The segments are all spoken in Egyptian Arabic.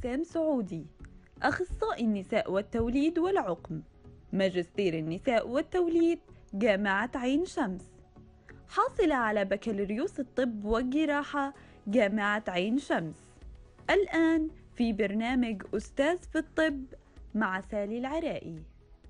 ابتسام سعودي أخصائي النساء والتوليد والعقم ماجستير النساء والتوليد جامعة عين شمس حاصلة على بكالوريوس الطب والجراحة جامعة عين شمس الآن في برنامج أستاذ في الطب مع سالي العرائي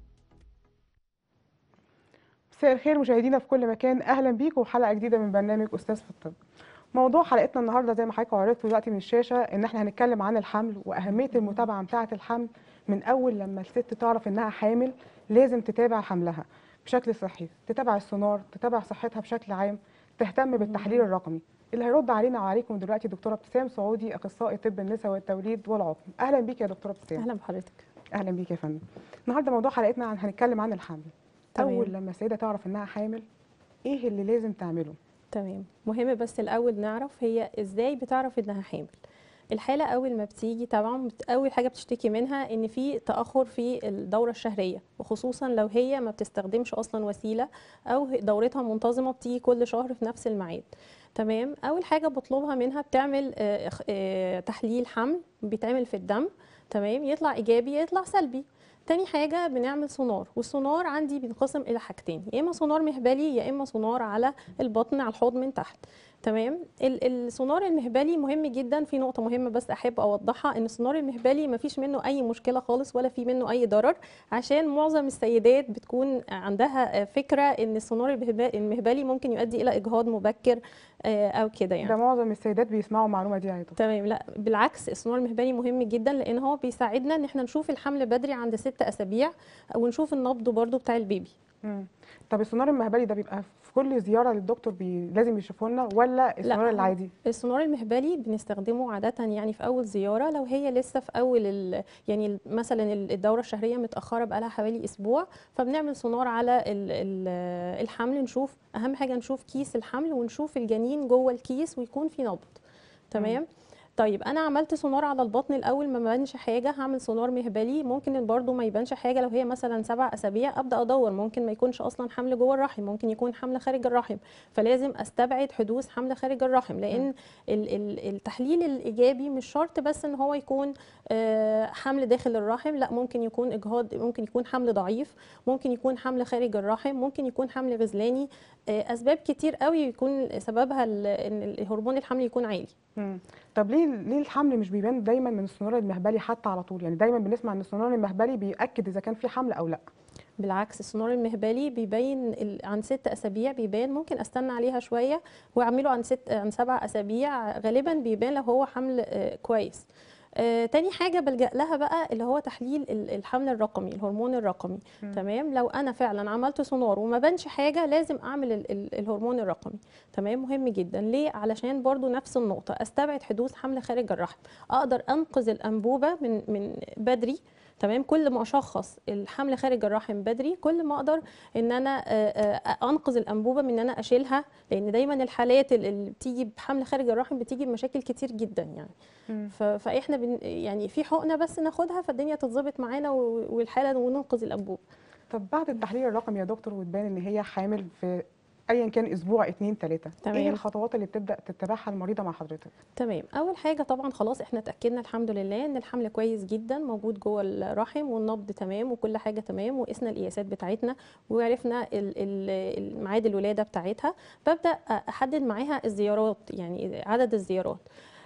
مساء الخير مشاهدينا في كل مكان اهلا بيكم وحلقه جديده من برنامج استاذ في الطب موضوع حلقتنا النهارده زي ما حضراتكم عرفتوا دلوقتي من الشاشه ان احنا هنتكلم عن الحمل واهميه المتابعه بتاعه الحمل من اول لما الست تعرف انها حامل لازم تتابع حملها بشكل صحي تتابع السونار تتابع صحتها بشكل عام تهتم بالتحليل الرقمي اللي هيرد علينا وعليكم دلوقتي دكتوره ابتسام سعودي اخصائي طب النساء والتوليد والعقم اهلا بيك يا دكتوره ابتسام اهلا بحضرتك اهلا بيك يا فندم النهارده موضوع حلقتنا عن هنتكلم عن الحمل تمام. اول لما السيده تعرف انها حامل ايه اللي لازم تعمله تمام مهم بس الاول نعرف هي ازاي بتعرف انها حامل الحاله اول ما بتيجي طبعا بت- اول حاجه بتشتكي منها ان في تاخر في الدوره الشهريه وخصوصا لو هي ما بتستخدمش اصلا وسيله او ه- دورتها منتظمه بتيجي كل شهر في نفس الميعاد تمام اول حاجه بطلبها منها بتعمل آه، اخ- آه، تحليل حمل بيتعمل في الدم تمام يطلع ايجابي يطلع سلبي تاني حاجة بنعمل سونار والسونار عندي بينقسم إلى حاجتين يا إما سونار مهبلي يا إما سونار على البطن على الحوض من تحت تمام ال- السونار المهبلي مهم جدا في نقطة مهمة بس أحب أوضحها إن السونار المهبلي مفيش منه أي مشكلة خالص ولا في منه أي ضرر عشان معظم السيدات بتكون عندها فكرة إن السونار المهب- المهبلي ممكن يؤدي إلى إجهاض مبكر آه، أو كده يعني ده معظم السيدات بيسمعوا المعلومه دي يا دكتور تمام لا بالعكس السونار المهبلي مهم جدا لان هو بيساعدنا ان احنا نشوف الحمل بدري عند ست اسابيع ونشوف النبض برضو بتاع البيبي مم. طب السونار المهبلي ده بيبقى في كل زياره للدكتور بي... لازم يشوفه لنا ولا السونار هو العادي السونار المهبلي بنستخدمه عادة يعني في أول زيارة لو هي لسه في أول ال... يعني ال- مثلا ال- الدورة الشهرية متأخرة بقالها حوالي أسبوع فبنعمل سونار على ال... ال... الحمل نشوف أهم حاجة نشوف كيس الحمل ونشوف الجنين جوه الكيس ويكون في نبض تمام طيب انا عملت سونار على البطن الاول ما بانش حاجه هعمل سونار مهبلي ممكن برضو ما يبانش حاجه لو هي مثلا سبع اسابيع ابدا ادور ممكن ما يكونش اصلا حمل جوه الرحم ممكن يكون حمل خارج الرحم فلازم استبعد حدوث حمل خارج الرحم لان ال- ال- التحليل الايجابي مش شرط بس ان هو يكون آه، حمل داخل الرحم لا ممكن يكون اجهاض ممكن يكون حمل ضعيف ممكن يكون حمل خارج الرحم ممكن يكون حمل غزلاني آه، اسباب كتير قوي يكون سببها ال- ان الهرمون الحمل يكون عالي مم. طب ليه ليه الحمل مش بيبان دايما من السونار المهبلي حتى على طول يعني دايما بنسمع ان السونار المهبلي بيأكد اذا كان في حمل او لا بالعكس السونار المهبلي بيبين ال- عن ست اسابيع بيبان ممكن استنى عليها شويه واعمله عن ست عن سبع اسابيع غالبا بيبان لو هو حمل آه، كويس آه، تاني حاجة بلجأ لها بقى اللي هو تحليل ال- الحمل الرقمي الهرمون الرقمي مم. تمام لو أنا فعلا عملت سونار وما بانش حاجة لازم أعمل ال- ال- الهرمون الرقمي تمام مهم جدا ليه علشان برضو نفس النقطة أستبعد حدوث حمل خارج الرحم أقدر أنقذ الأنبوبة من من بدري تمام كل ما اشخص الحمل خارج الرحم بدري كل ما اقدر ان انا آه، آه، انقذ الانبوبه من ان انا اشيلها لان دايما الحالات ال- اللي بتيجي بحمل خارج الرحم بتيجي بمشاكل كتير جدا يعني مم. ف- فاحنا بن يعني في حقنه بس ناخدها فالدنيا تتظبط معانا و- والحاله وننقذ الانبوبه طب بعد التحليل الرقمي يا دكتور وتبان ان هي حامل في ايا كان اسبوع اتنين تلاته ايه تمام. الخطوات اللي بتبدا تتبعها المريضه مع حضرتك تمام اول حاجه طبعا خلاص احنا اتاكدنا الحمد لله ان الحمل كويس جدا موجود جوه الرحم والنبض تمام وكل حاجه تمام وقسنا القياسات بتاعتنا وعرفنا ال- ال- ال- ميعاد الولاده بتاعتها ببدا احدد معاها الزيارات يعني عدد الزيارات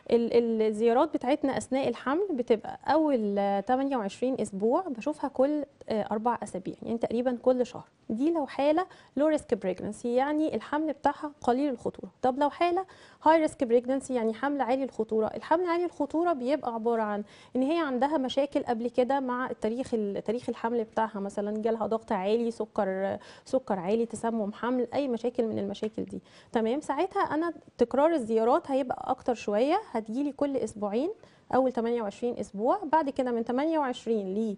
ال- الزيارات بتاعتنا اثناء الحمل بتبقى اول آه، 28 اسبوع بشوفها كل آه، اربع اسابيع يعني تقريبا كل شهر دي لو حاله لو ريسك بريجنسي يعني الحمل بتاعها قليل الخطوره طب لو حاله هاي ريسك بريجنسي يعني حمل عالي الخطوره الحمل عالي الخطوره بيبقى عباره عن ان هي عندها مشاكل قبل كده مع التاريخ تاريخ الحمل بتاعها مثلا جالها ضغط عالي سكر سكر عالي تسمم حمل اي مشاكل من المشاكل دي تمام ساعتها انا تكرار الزيارات هيبقى اكتر شويه هتجيلي كل اسبوعين اول 28 اسبوع بعد كده من 28 ل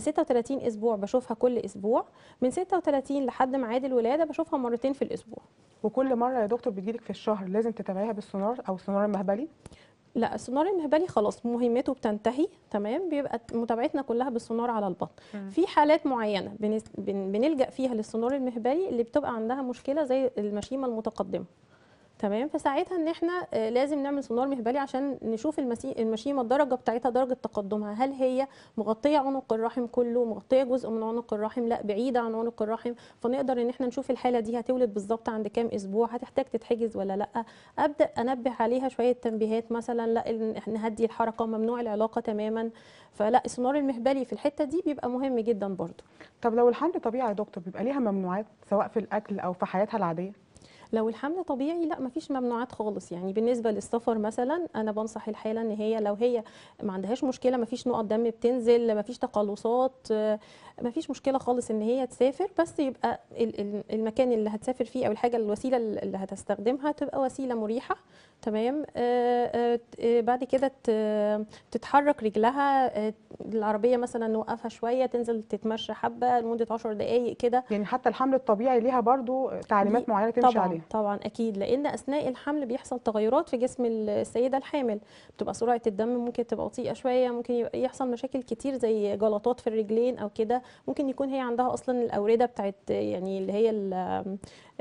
36 اسبوع بشوفها كل اسبوع من 36 لحد ميعاد الولاده بشوفها مرتين في الاسبوع وكل مره يا دكتور بتجيلك في الشهر لازم تتابعيها بالسونار او السونار المهبلي لا السونار المهبلي خلاص مهمته بتنتهي تمام بيبقى متابعتنا كلها بالسونار على البطن مم. في حالات معينه بنس... بن... بنلجا فيها للسونار المهبلي اللي بتبقى عندها مشكله زي المشيمه المتقدمه تمام فساعتها ان احنا آه، لازم نعمل سونار مهبلي عشان نشوف المسي- المشيمه الدرجه بتاعتها درجه تقدمها هل هي مغطيه عنق الرحم كله مغطيه جزء من عنق الرحم لا بعيده عن عنق الرحم فنقدر ان احنا نشوف الحاله دي هتولد بالظبط عند كام اسبوع هتحتاج تتحجز ولا لا ابدا انبه عليها شويه تنبيهات مثلا لا إن- نهدي الحركه ممنوع العلاقه تماما فلا السونار المهبلي في الحته دي بيبقى مهم جدا برضو طب لو الحمل طبيعي يا دكتور بيبقى ليها ممنوعات سواء في الاكل او في حياتها العاديه لو الحمل طبيعي لا مفيش ممنوعات خالص يعني بالنسبه للسفر مثلا انا بنصح الحاله ان هي لو هي ما عندهاش مشكله مفيش نقط دم بتنزل مفيش تقلصات آه، مفيش مشكله خالص ان هي تسافر بس يبقى ال- ال- المكان اللي هتسافر فيه او الحاجه الوسيله اللي هتستخدمها تبقى وسيله مريحه تمام آه، آه، ت- آه، بعد كده ت- تتحرك رجلها آه، العربيه مثلا نوقفها شويه تنزل تتمشى حبه لمده 10 دقائق كده يعني حتى الحمل الطبيعي ليها برضو تعليمات دي معينه تمشي طبعا عليها طبعا اكيد لان اثناء الحمل بيحصل تغيرات في جسم السيده الحامل بتبقى سرعه الدم ممكن تبقى بطيئه شويه ممكن يبقى يحصل مشاكل كتير زي جلطات في الرجلين او كده ممكن يكون هي عندها اصلا الاورده بتاعت يعني اللي هي ال-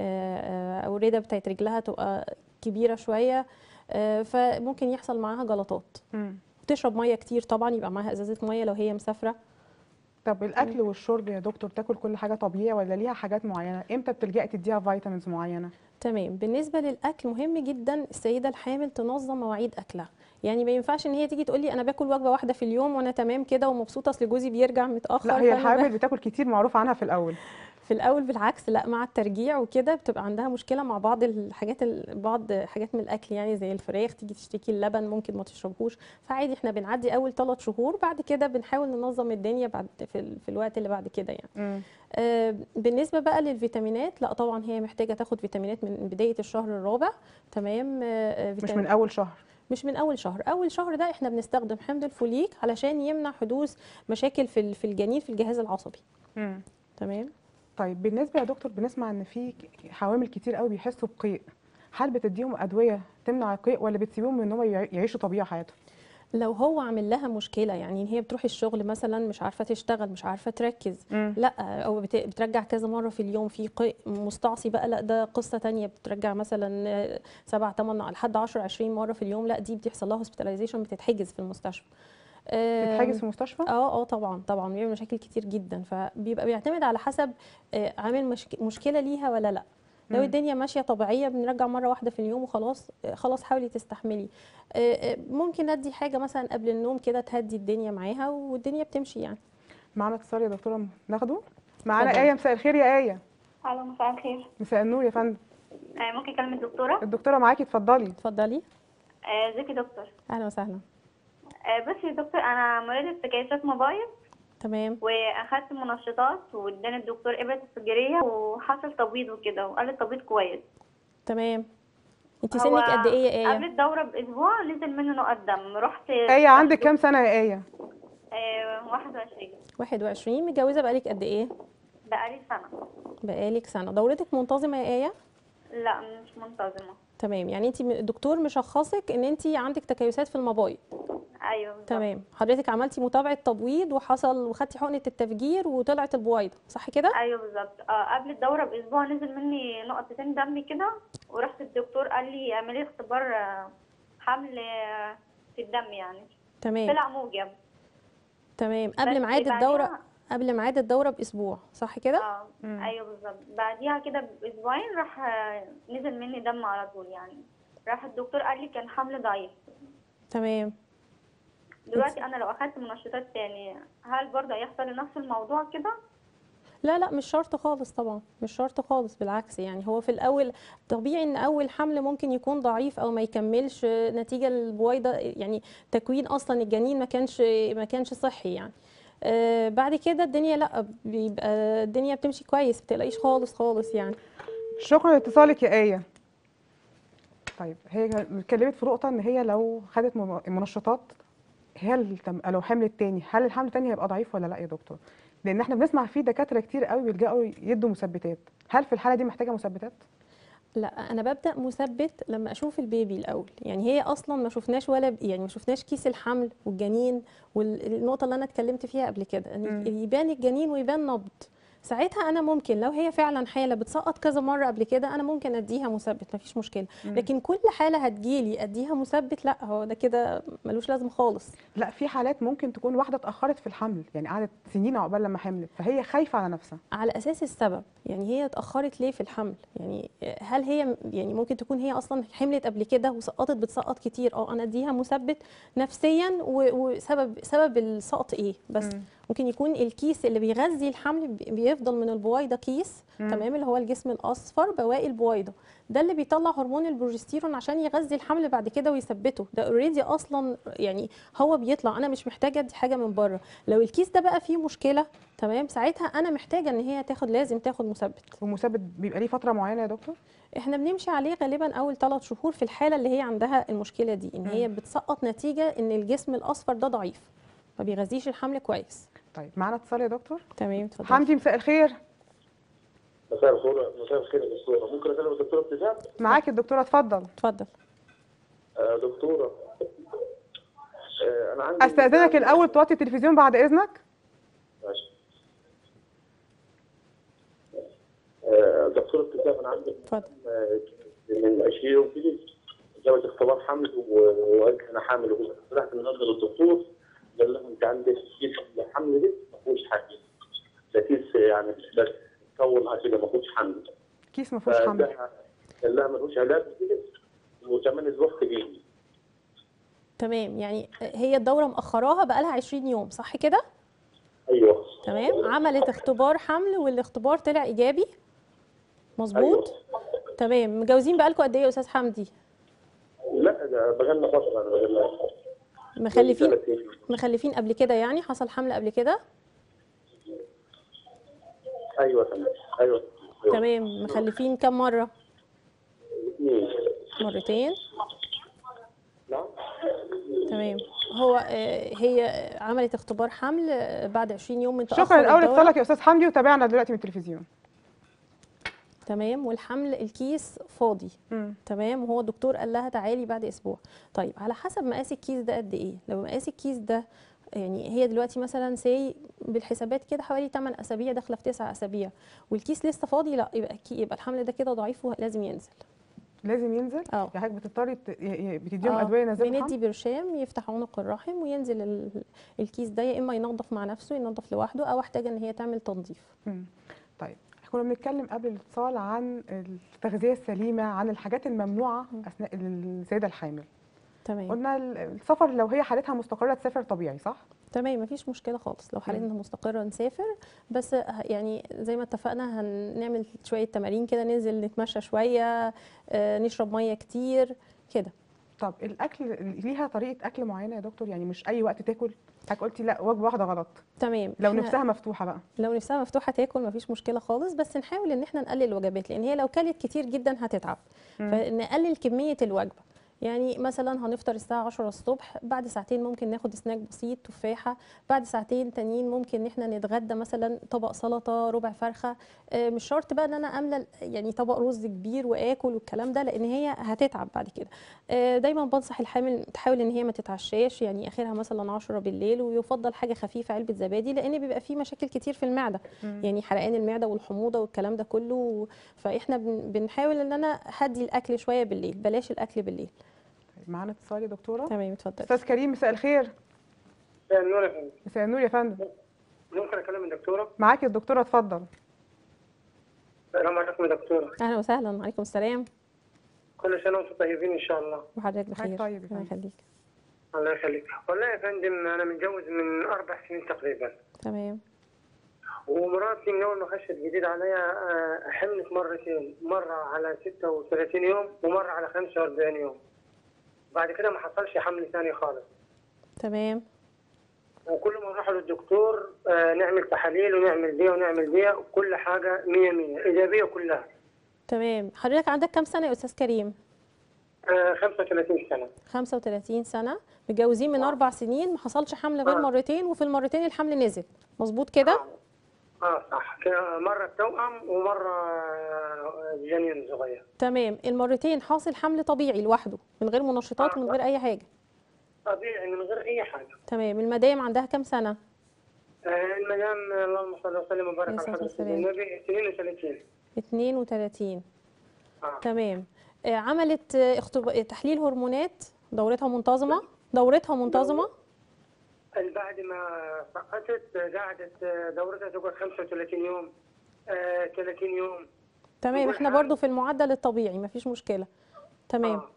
آه، الاورده بتاعت رجلها تبقى كبيره شويه آه، فممكن يحصل معاها جلطات مم. تشرب ميه كتير طبعا يبقى معاها ازازه ميه لو هي مسافره طب الاكل والشرب يا دكتور تاكل كل حاجه طبيعي ولا ليها حاجات معينه امتى بتلجئي تديها فيتامينز معينه تمام بالنسبه للاكل مهم جدا السيده الحامل تنظم مواعيد اكلها يعني ما ينفعش ان هي تيجي تقول لي انا باكل وجبه واحده في اليوم وانا تمام كده ومبسوطه اصل جوزي بيرجع متاخر لا هي فأنا الحامل بتاكل كتير معروف عنها في الاول في الاول بالعكس لا مع الترجيع وكده بتبقى عندها مشكله مع بعض الحاجات ال- بعض حاجات من الاكل يعني زي الفراخ تيجي تشتكي اللبن ممكن ما تشربهوش فعادي احنا بنعدي اول ثلاث شهور بعد كده بنحاول ننظم الدنيا بعد في, ال- في الوقت اللي بعد كده يعني مم. آه، بالنسبه بقى للفيتامينات لا طبعا هي محتاجه تاخد فيتامينات من بدايه الشهر الرابع تمام آه، آه، مش فيتامين- من اول شهر مش من اول شهر اول شهر ده احنا بنستخدم حمض الفوليك علشان يمنع حدوث مشاكل في ال- في الجنين في الجهاز العصبي مم. تمام طيب بالنسبه يا دكتور بنسمع ان في ك- حوامل كتير قوي بيحسوا بقيء هل بتديهم ادويه تمنع القيء ولا بتسيبهم ان هم يع- يعيشوا طبيعي حياتهم لو هو عامل لها مشكله يعني ان هي بتروح الشغل مثلا مش عارفه تشتغل مش عارفه تركز مم. لا او بت- بترجع كذا مره في اليوم في قيء مستعصي بقى لا ده قصه تانية بترجع مثلا آه، سبع ثمان لحد 10 20 مره في اليوم لا دي بتحصل لها هوسبيتاليزيشن بتتحجز في المستشفى آم، تتحجز في المستشفى اه اه طبعا طبعا بيعمل مشاكل كتير جدا فبيبقى بيعتمد على حسب آه، عامل مشك... مشكله ليها ولا لا لو مم. الدنيا ماشيه طبيعيه بنرجع مره واحده في اليوم وخلاص آه، خلاص حاولي تستحملي آه، آه، ممكن ادي حاجه مثلا قبل النوم كده تهدي الدنيا معاها والدنيا بتمشي يعني معانا اتصال يا دكتوره ناخده معانا اتفضلي. ايه مساء الخير يا ايه الو مساء الخير مساء النور يا فندم آه، ممكن اكلم الدكتوره الدكتوره معاكي اتفضلي اتفضلي آه، ازيك يا دكتور اهلا وسهلا آه، بس يا دكتور انا مريضة سكيشات موبايل تمام واخدت منشطات واداني الدكتور ابره السجريه وحصل تبويض وكده وقال التبويض كويس تمام انت هو سنك قد ايه يا قبل ايه الدوره باسبوع نزل منه نقط دم رحت ايه عندك كام سنه يا ايه آه 21 21 متجوزه بقالك قد ايه بقالي سنه بقالك سنه دورتك منتظمه يا ايه لا مش منتظمه تمام يعني انت الدكتور مشخصك ان انت عندك تكيسات في المبايض ايوه بالظبط. تمام حضرتك عملتي متابعه تبويض وحصل وخدتي حقنه التفجير وطلعت البويضه صح كده ايوه بالظبط آه قبل الدوره باسبوع نزل مني نقطتين دم كده ورحت الدكتور قال لي اعملي اختبار آه، حمل آه، في الدم يعني تمام طلع موجب تمام قبل بس ميعاد بعديها- الدوره قبل ميعاد الدوره باسبوع صح كده اه مم. ايوه بالظبط بعديها كده باسبوعين راح آه، نزل مني دم على طول يعني راح الدكتور قال لي كان حمل ضعيف تمام دلوقتي انا لو اخدت منشطات تاني هل برضه هيحصل نفس الموضوع كده لا لا مش شرط خالص طبعا مش شرط خالص بالعكس يعني هو في الاول طبيعي ان اول حمل ممكن يكون ضعيف او ما يكملش نتيجه البويضه يعني تكوين اصلا الجنين ما كانش ما كانش صحي يعني آه بعد كده الدنيا لا بيبقى الدنيا بتمشي كويس ما تقلقيش خالص خالص يعني شكرا لاتصالك يا ايه طيب هي اتكلمت في نقطه ان هي لو خدت مم- منشطات هل تم- لو حملت تاني هل الحمل التاني هيبقى ضعيف ولا لا يا دكتور لان احنا بنسمع في دكاتره كتير قوي بيلجأوا يدوا مثبتات هل في الحاله دي محتاجه مثبتات لا انا ببدا مثبت لما اشوف البيبي الاول يعني هي اصلا ما شفناش ولا يعني ما شفناش كيس الحمل والجنين والنقطه اللي انا اتكلمت فيها قبل كده مم. ان يبان الجنين ويبان نبض ساعتها انا ممكن لو هي فعلا حاله بتسقط كذا مره قبل كده انا ممكن اديها مثبت مفيش مشكله لكن كل حاله هتجيلي اديها مثبت لا هو ده كده ملوش لازمه خالص لا في حالات ممكن تكون واحده اتاخرت في الحمل يعني قعدت سنين عقبال لما حملت فهي خايفه على نفسها على اساس السبب يعني هي اتاخرت ليه في الحمل يعني هل هي يعني ممكن تكون هي اصلا حملت قبل كده وسقطت بتسقط كتير اه انا اديها مثبت نفسيا و- وسبب سبب السقط ايه بس مم. ممكن يكون الكيس اللي بيغذي الحمل بي- بيفضل من البويضه كيس مم. تمام اللي هو الجسم الاصفر بواقي البويضه ده اللي بيطلع هرمون البروجستيرون عشان يغذي الحمل بعد كده ويثبته ده اوريدي اصلا يعني هو بيطلع انا مش محتاجه ادي حاجه من بره لو الكيس ده بقى فيه مشكله تمام ساعتها انا محتاجه ان هي تاخد لازم تاخد مثبت والمثبت بيبقى ليه فتره معينه يا دكتور احنا بنمشي عليه غالبا اول ثلاث شهور في الحاله اللي هي عندها المشكله دي ان هي بتسقط نتيجه ان الجسم الاصفر ده ضعيف ما بيغذيش الحمل كويس طيب معانا اتصال يا دكتور تمام اتفضل حمدي مساء الخير مساء الخير مساء الخير يا دكتورة ممكن أكلم الدكتورة ابتسام؟ معاك الدكتوره اتفضل اتفضل آه دكتورة آه أنا عندي استاذنك الاول توطي التلفزيون بعد اذنك ماشي آه دكتورة ابتسام أنا عندي اتفضل آه، من 20 يوم كده جابت اختبار حمل و- وقالت لي أنا حامل وكده رحت النهارده للدكتور قال لها أنت عندك كيس الحمل ده ما فيهوش حاجة ده كيس يعني بس تطول كده ما فيهوش حمل كيس ما فيهوش حمل فقال قال لها ما فيهوش علاج كده وكمان الوقت بيجي تمام يعني هي الدوره مأخراها بقالها 20 يوم صح كده ايوه تمام عملت اختبار حمل والاختبار طلع ايجابي مظبوط تمام متجوزين بقالكم قد ايه يا استاذ حمدي لا ده بقالنا فتره انا بقالنا مخلفين ثلاث سنين. مخلفين قبل كده يعني حصل حمل قبل كده ايوه تمام ايوه تمام مخلفين كم مره اثنين مرتين نعم تمام هو آه، هي عملت اختبار حمل آه، بعد 20 يوم من تأخر شكرا الاول الدورة. اتصالك يا استاذ حمدي وتابعنا دلوقتي من التلفزيون تمام والحمل الكيس فاضي مم. تمام وهو الدكتور قال لها تعالي بعد اسبوع طيب على حسب مقاس الكيس ده قد ايه لو مقاس الكيس ده يعني هي دلوقتي مثلا سي بالحسابات كده حوالي 8 اسابيع داخله في 9 اسابيع والكيس لسه فاضي لا يبقى كي- يبقى الحمل ده كده ضعيف ولازم ينزل لازم ينزل اه يعني حضرتك بتضطري ت- ي- ي- بتديهم آه، ادويه ينزلوا بندي الحمل برشام يفتح عنق الرحم وينزل ال- الكيس ده يا اما ينظف مع نفسه ينظف لوحده او احتاج ان هي تعمل تنظيف مم. طيب احنا كنا بنتكلم قبل الاتصال عن التغذيه السليمه عن الحاجات الممنوعه اثناء السيده الحامل تمام قلنا ال- السفر لو هي حالتها مستقره تسافر طبيعي صح تمام مفيش مشكله خالص لو حالتنا مستقره نسافر بس ه- يعني زي ما اتفقنا هنعمل شويه تمارين كده ننزل نتمشى شويه آه، نشرب ميه كتير كده طب الاكل ليها طريقه اكل معينه يا دكتور يعني مش اي وقت تاكل حضرتك قلتي لا وجبه واحده غلط تمام لو إحنا- نفسها مفتوحه بقى لو نفسها مفتوحه تاكل مفيش مشكله خالص بس نحاول ان احنا نقلل الوجبات لان هي لو كلت كتير جدا هتتعب مم. فنقلل كميه الوجبه يعني مثلا هنفطر الساعة 10 الصبح بعد ساعتين ممكن ناخد سناك بسيط تفاحة بعد ساعتين تانيين ممكن ان احنا نتغدى مثلا طبق سلطة ربع فرخة آه، مش شرط بقى ان انا املى يعني طبق رز كبير واكل والكلام ده لان هي هتتعب بعد كده آه، دايما بنصح الحامل تحاول ان هي ما تتعشاش يعني اخرها مثلا 10 بالليل ويفضل حاجة خفيفة علبة زبادي لان بيبقى فيه مشاكل كتير في المعدة يعني حرقان المعدة والحموضة والكلام ده كله فاحنا بن- بنحاول ان انا هدي الاكل شوية بالليل بلاش الاكل بالليل طيب معانا اتصال يا دكتوره تمام اتفضل استاذ كريم مساء الخير مساء النور يا فندم مساء النور يا فندم ممكن اكلم الدكتوره معاك الدكتوره اتفضل السلام عليكم يا دكتوره اهلا وسهلا وعليكم السلام كل سنه وانتم طيبين ان شاء الله وحضرتك حضرتك بخير طيب يا الله فندم. يخليك الله يخليك والله يا فندم انا متجوز من اربع سنين تقريبا تمام ومراتي من اول ما خشت جديد عليا آه، حملت مرتين مره على 36 يوم ومره على 45 يوم بعد كده ما حصلش حمل ثاني خالص تمام وكل ما نروح للدكتور آه، نعمل تحاليل ونعمل دي ونعمل دي كل حاجه 100 100 ايجابيه كلها تمام حضرتك عندك كام سنة يا أستاذ كريم؟ آه، 35 سنه 35 سنة متجوزين من أربع سنين ما حصلش حمل غير آه. مرتين وفي المرتين الحمل نزل مظبوط كده؟ اه صح كده مره توأم ومره آه، جنين صغير تمام المرتين حاصل حمل طبيعي لوحده من غير منشطات ومن غير أي حاجة طبيعي من غير اي حاجه تمام المدام عندها كام سنة؟ آه، المدام اللهم صل وسلم وبارك عليه على الصلاة حضرة والسلام. النبي 32 32 اه تمام آه، عملت آه، اختب... تحليل هرمونات دورتها منتظمه دورتها منتظمه بعد ما سقطت قعدت دورتها تقعد 35 يوم آه 30 يوم تمام يقول احنا حامل. برضو في المعدل الطبيعي مفيش مشكله تمام آه.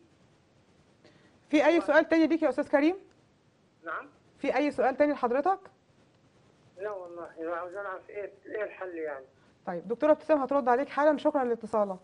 في اي سؤال تاني ليك يا استاذ كريم نعم في اي سؤال تاني لحضرتك لا والله أنا عاوز اعرف ايه ايه الحل يعني طيب دكتوره ابتسام هترد عليك حالا شكرا لاتصالك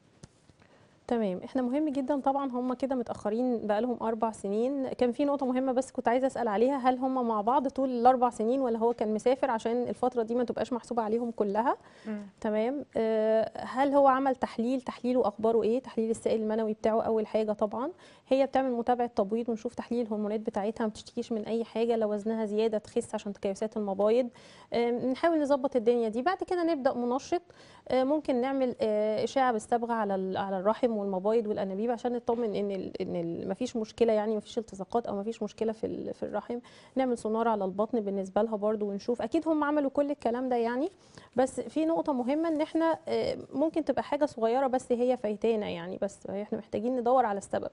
تمام احنا مهم جدا طبعا هم كده متاخرين بقالهم اربع سنين كان في نقطه مهمه بس كنت عايزه اسال عليها هل هم مع بعض طول الاربع سنين ولا هو كان مسافر عشان الفتره دي ما تبقاش محسوبه عليهم كلها تمام آه، هل هو عمل تحليل تحليله اخباره ايه تحليل السائل المنوي بتاعه اول حاجه طبعا هي بتعمل متابعه تبويض ونشوف تحليل الهرمونات بتاعتها ما بتشتكيش من اي حاجه لو وزنها زياده تخس عشان تكيسات المبايض آه، نحاول نظبط الدنيا دي بعد كده نبدا منشط آه، ممكن نعمل آه، اشعه بالصبغه على ال- على الرحم والمبايض والانابيب عشان نطمن ان ال ان ال مفيش مشكله يعني مفيش التصاقات او مفيش مشكله في ال- في الرحم نعمل سونار على البطن بالنسبه لها برضو ونشوف اكيد هم عملوا كل الكلام ده يعني بس في نقطه مهمه ان احنا آه، ممكن تبقى حاجه صغيره بس هي فايتانا يعني بس احنا محتاجين ندور على السبب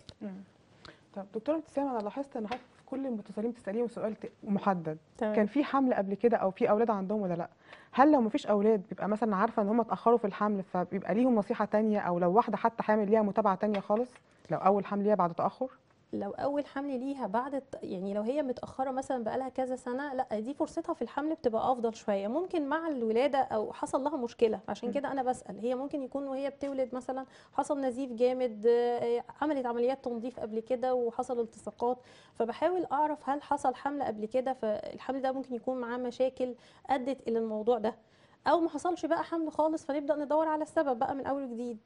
طب دكتوره ابتسام انا لاحظت ان حضرتك في كل المتصلين بتساليهم سؤال ت- محدد تمام. كان في حمل قبل كده او في اولاد عندهم ولا لا هل لو مفيش اولاد بيبقى مثلا عارفه ان هم اتاخروا في الحمل فبيبقى ليهم نصيحه تانية او لو واحده حتى حامل ليها متابعه تانية خالص لو اول حمل ليها بعد تاخر لو اول حمل ليها بعد الت- يعني لو هي متاخره مثلا بقالها كذا سنه لا دي فرصتها في الحمل بتبقى افضل شويه ممكن مع الولاده او حصل لها مشكله عشان كده انا بسال هي ممكن يكون وهي بتولد مثلا حصل نزيف جامد آه، عملت عمليات تنظيف قبل كده وحصل التصاقات فبحاول اعرف هل حصل حمل قبل كده فالحمل ده ممكن يكون معاه مشاكل ادت الى الموضوع ده او ما حصلش بقى حمل خالص فنبدا ندور على السبب بقى من اول وجديد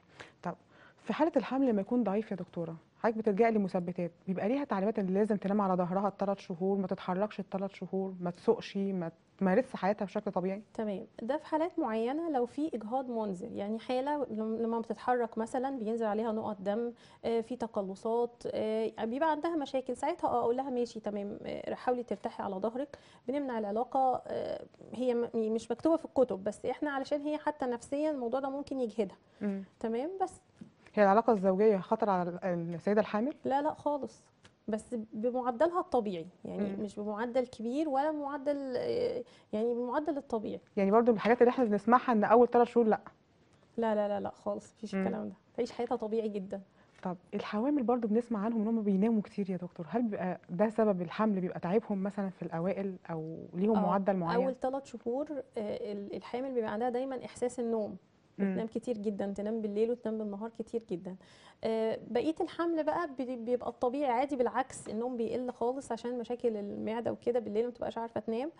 طب في حاله الحمل لما يكون ضعيف يا دكتوره حضرتك بتلجئي لمثبتات بيبقى ليها تعليمات ان لازم تنام على ظهرها الثلاث شهور ما تتحركش الثلاث شهور ما تسوقش ما تمارسش حياتها بشكل طبيعي تمام ده في حالات معينه لو في اجهاض منزل يعني حاله لم- لما بتتحرك مثلا بينزل عليها نقط دم آه، في تقلصات آه، بيبقى عندها مشاكل ساعتها اه اقول لها ماشي تمام آه، حاولي ترتاحي على ظهرك بنمنع العلاقه آه، هي م- مش مكتوبه في الكتب بس احنا علشان هي حتى نفسيا الموضوع ده ممكن يجهدها تمام بس هي العلاقه الزوجيه خطر على ال- السيده الحامل لا لا خالص بس بمعدلها الطبيعي يعني مم. مش بمعدل كبير ولا معدل آه، يعني بمعدل الطبيعي يعني برضو من الحاجات اللي احنا بنسمعها ان اول ثلاث شهور لا لا لا لا لا خالص مفيش مم. الكلام ده تعيش حياتها طبيعي جدا طب الحوامل برضو بنسمع عنهم ان هم بيناموا كتير يا دكتور هل بيبقى ده سبب الحمل بيبقى تعبهم مثلا في الاوائل او ليهم آه، معدل معين اول ثلاث شهور آه، ال- الحامل بيبقى عندها دايما احساس النوم مم. بتنام كتير جدا تنام بالليل وتنام بالنهار كتير جدا آه، بقيه الحمل بقى بي- بيبقى الطبيعي عادي بالعكس النوم بيقل خالص عشان مشاكل المعده وكده بالليل ما بتبقاش عارفه تنام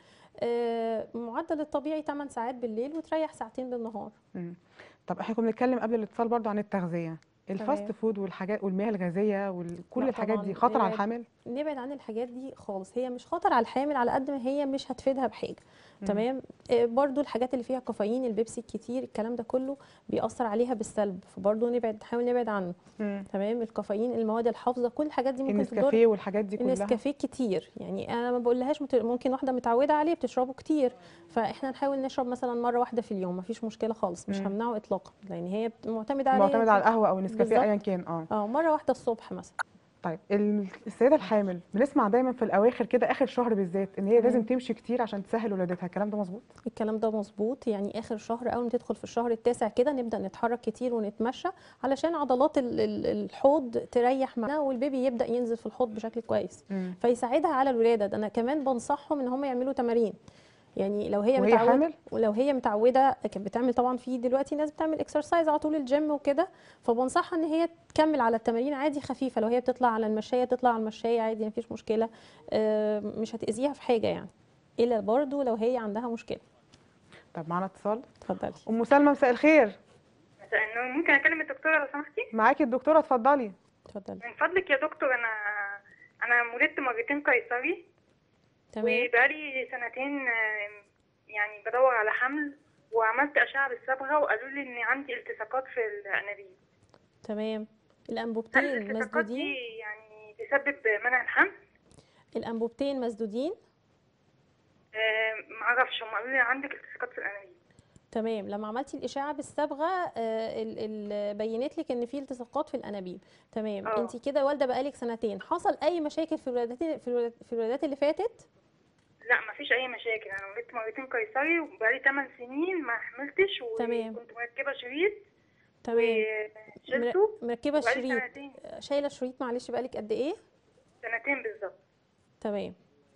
آه، معدل الطبيعي 8 ساعات بالليل وتريح ساعتين بالنهار مم. طب احنا كنا بنتكلم قبل الاتصال برضو عن التغذيه الفاست تمام. فود والحاجات والمياه الغازيه وكل لا الحاجات طبعاً، دي خطر على نبعد- الحامل نبعد عن الحاجات دي خالص هي مش خطر على الحامل على قد ما هي مش هتفيدها بحاجه تمام آه، برضو الحاجات اللي فيها كافيين البيبسي الكتير الكلام ده كله بيأثر عليها بالسلب فبرضو نبعد نحاول نبعد عنه تمام الكافيين المواد الحافظه كل الحاجات دي ممكن تضر النسكافيه والحاجات دي كلها النسكافيه كتير يعني انا ما بقولهاش مت... ممكن واحده متعوده عليه بتشربه كتير فاحنا نحاول نشرب مثلا مره واحده في اليوم مفيش مشكله خالص مش مم. همنعه اطلاقا لان هي بت- معتمده عليه معتمد على القهوه او النسكافيه بالظبط. ايا كان اه اه مره واحده الصبح مثلا طيب ال- السيده الحامل بنسمع دايما في الاواخر كده اخر شهر بالذات ان هي لازم تمشي كتير عشان تسهل ولادتها الكلام ده مظبوط الكلام ده مظبوط يعني اخر شهر اول ما تدخل في الشهر التاسع كده نبدا نتحرك كتير ونتمشى علشان عضلات ال- ال- الحوض تريح معانا والبيبي يبدا ينزل في الحوض بشكل كويس مم. فيساعدها على الولاده ده انا كمان بنصحهم ان هم يعملوا تمارين يعني لو هي وهي متعوده حامل؟ ولو هي متعوده كانت بتعمل طبعا في دلوقتي ناس بتعمل اكسرسايز على طول الجيم وكده فبنصحها ان هي تكمل على التمارين عادي خفيفه لو هي بتطلع على المشايه تطلع على المشايه عادي مفيش مشكله آه، مش هتاذيها في حاجه يعني الا برضو لو هي عندها مشكله طب معانا اتصال اتفضلي ام سلمى مساء الخير انه ممكن اكلم الدكتوره لو سمحتي معاكي الدكتوره اتفضلي اتفضلي من فضلك يا دكتور انا انا ولدت مرتين قيصري تمام وبقالي سنتين آم، يعني بدور على حمل وعملت اشعه بالصبغه وقالوا لي ان عندي التصاقات في الانابيب تمام هل الانبوبتين الالتصاقات دي مسدودين يعني تسبب منع الحمل الانبوبتين مسدودين آه، معرفش هم قالوا لي عندك التصاقات في الانابيب تمام لما عملتي الاشعه بالصبغه آه، ال- ال- بينت لك ان في التصاقات في الانابيب تمام اه. انت كده والده بقالك سنتين حصل اي مشاكل في الولادات في الولاد- في الولادات اللي فاتت لا مفيش اي مشاكل انا ولدت مرتين قيصري وبقالي 8 سنين ما حملتش تمام. وكنت مركبه شريط تمام وشلته مركبه وبقالي الشريط سنتين شايله الشريط معلش بقالك قد ايه سنتين بالظبط تمام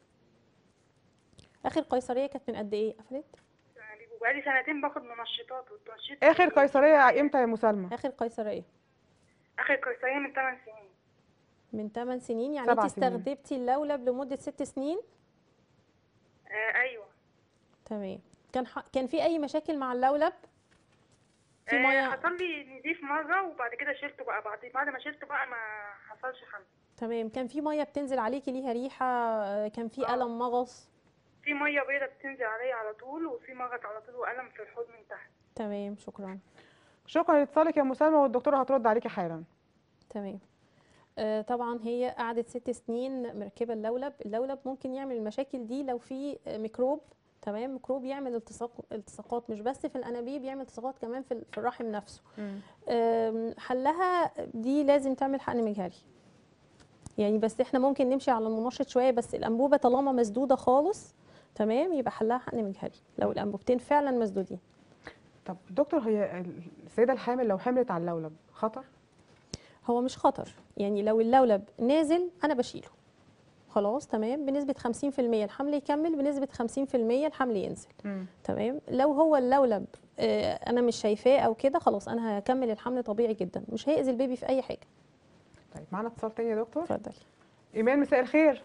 اخر قيصريه كانت من قد ايه قفلت الانابيب وبقالي سنتين باخد منشطات والتنشيط اخر قيصريه امتى يا مسالمه اخر قيصريه اخر قيصريه من 8 سنين من 8 سنين يعني سبع انت سنين. استخدمتي اللولب لمده 6 سنين آه ايوه تمام كان ح... كان في اي مشاكل مع اللولب في آه ميه حصل لي نزيف مره وبعد كده شلته بقى بعد بعد ما شلته بقى ما حصلش حمل تمام كان في ميه بتنزل عليكي ليها ريحه آه، كان في آه. الم مغص في ميه بيضه بتنزل عليا على طول وفي مغط على طول والم في الحوض من تحت تمام شكرا شكرا لاتصالك يا مسالمه والدكتوره هترد عليكي حالا تمام آه، طبعا هي قعدت ست سنين مركبه اللولب اللولب ممكن يعمل المشاكل دي لو في آه، ميكروب تمام ميكروب يعمل التصاق التصاقات مش بس في الانابيب يعمل التصاقات كمان في ال- في الرحم نفسه آم، حلها دي لازم تعمل حقن مجهري يعني بس احنا ممكن نمشي على المنشط شويه بس الانبوبه طالما مسدوده خالص تمام يبقى حلها حقن مجهري لو الانبوبتين فعلا مسدودين طب دكتور هي السيده الحامل لو حملت على اللولب خطر هو مش خطر يعني لو اللولب نازل انا بشيله خلاص تمام بنسبة 50% الحمل يكمل بنسبة 50% الحمل ينزل تمام لو هو اللولب آه، انا مش شايفاه او كده خلاص انا هكمل الحمل طبيعي جدا مش هيأذي البيبي في اي حاجة طيب معانا اتصال تاني يا دكتور اتفضلي ايمان مساء الخير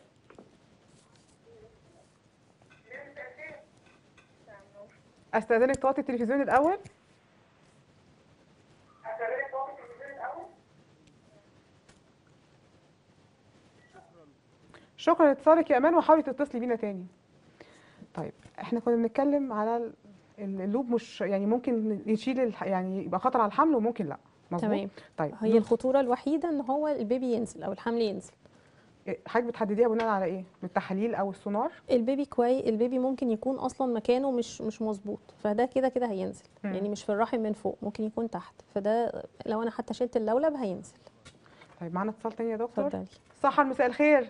استاذنك توطي التلفزيون الاول شكرا لاتصالك يا امان وحاولي تتصلي بينا تاني طيب احنا كنا بنتكلم على ال- ال- اللوب مش يعني ممكن يشيل الح... يعني يبقى خطر على الحمل وممكن لا مظبوط تمام طيب هي الخطورة الوحيدة ان هو البيبي ينزل او الحمل ينزل حضرتك بتحدديها بناء على ايه بالتحاليل او السونار البيبي كوي البيبي ممكن يكون اصلا مكانه مش مش مظبوط فده كده كده هينزل مم. يعني مش في الرحم من فوق ممكن يكون تحت فده لو انا حتى شلت اللولب هينزل طيب معانا اتصال تاني يا دكتور اتفضلي سحر مساء الخير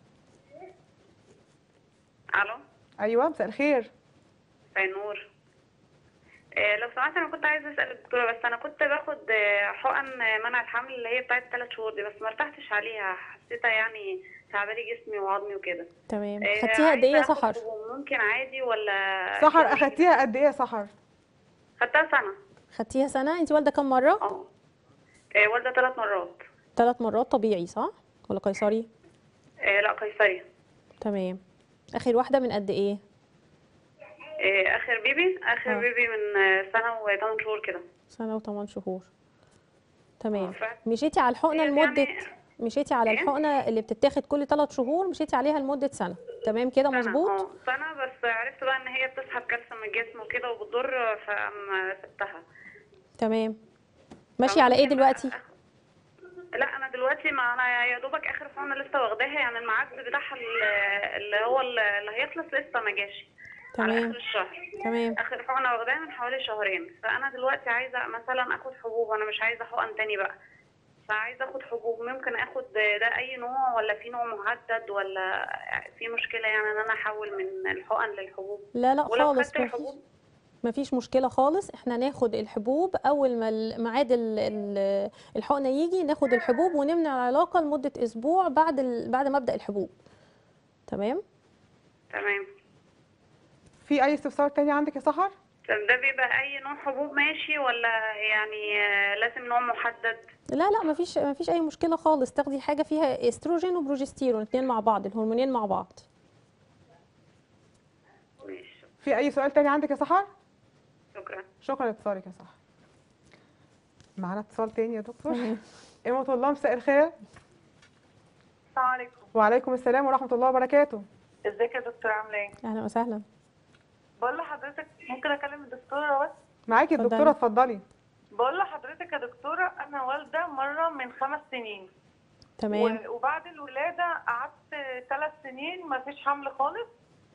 الو ايوه مساء الخير مساء النور آه، لو سمحت انا كنت عايزه اسال الدكتوره بس انا كنت باخد آه، حقن آه، منع الحمل اللي هي بتاعت ثلاث شهور دي بس ما ارتحتش عليها حسيتها يعني تعبالي جسمي وعظمي وكده تمام آه، خدتيها قد ايه يا عايزة آخد سحر حبوب، ممكن عادي ولا سحر يعني- اخدتيها قد ايه يا سحر خدتها سنه خدتيها سنه انت والده كام مره اه آه، والده ثلاث مرات ثلاث مرات طبيعي صح ولا قيصري آه، لا قيصري تمام اخر واحده من قد ايه آه، اخر بيبي اخر آه. بيبي من آه، سنه وثمان شهور كده سنه وثمان شهور تمام آه، ف- مشيتي على الحقنه يعني- لمده مشيتي على إيه؟ الحقنه اللي بتتاخد كل ثلاث شهور مشيتي عليها لمده سنه تمام كده سنة، مظبوط اه سنة بس عرفت بقى ان هي بتسحب كالسيوم من الجسم وكده وبتضر فأما سبتها تمام ماشي على ايه فممكن دلوقتي أخ- لا انا دلوقتي ما انا يا دوبك اخر حقنه لسه واخداها يعني الميعاد بتاعها ال- اللي هو ال- اللي هيخلص لسه ما جاش على تمام اخر الشهر تمام اخر حقنه واخداها من حوالي شهرين فانا دلوقتي عايزه مثلا اخد حبوب انا مش عايزه حقن تاني بقى فعايزه اخد حبوب ممكن اخد ده اي نوع ولا في نوع محدد ولا في مشكله يعني ان انا احول من الحقن للحبوب لا لا ولو خالص خدت مفيش الحبوب مفيش مشكله خالص احنا ناخد الحبوب اول ما ميعاد ال- ال- الحقنه يجي ناخد الحبوب ونمنع العلاقه لمده اسبوع بعد ال... بعد مبدا الحبوب تمام تمام في اي استفسار تاني عندك يا سحر طب ده بيبقى اي نوع حبوب ماشي ولا يعني آه، لازم نوع محدد لا لا مفيش مفيش اي مشكله خالص تاخدي حاجه فيها استروجين وبروجستيرون اتنين مع بعض الهرمونين مع بعض ماشي في اي سؤال تاني عندك يا سحر شكرا شكرا لاتصالك يا سحر معانا اتصال تاني يا دكتور ايمة الله مساء الخير السلام عليكم وعليكم السلام ورحمه الله وبركاته ازيك يا دكتور عامله ايه اهلا وسهلا بقول لحضرتك ممكن اكلم الدكتوره بس معاكي اتفضلي. الدكتوره اتفضلي بقول لحضرتك يا دكتوره انا والده مره من خمس سنين تمام و- وبعد الولاده قعدت ثلاث سنين ما فيش حمل خالص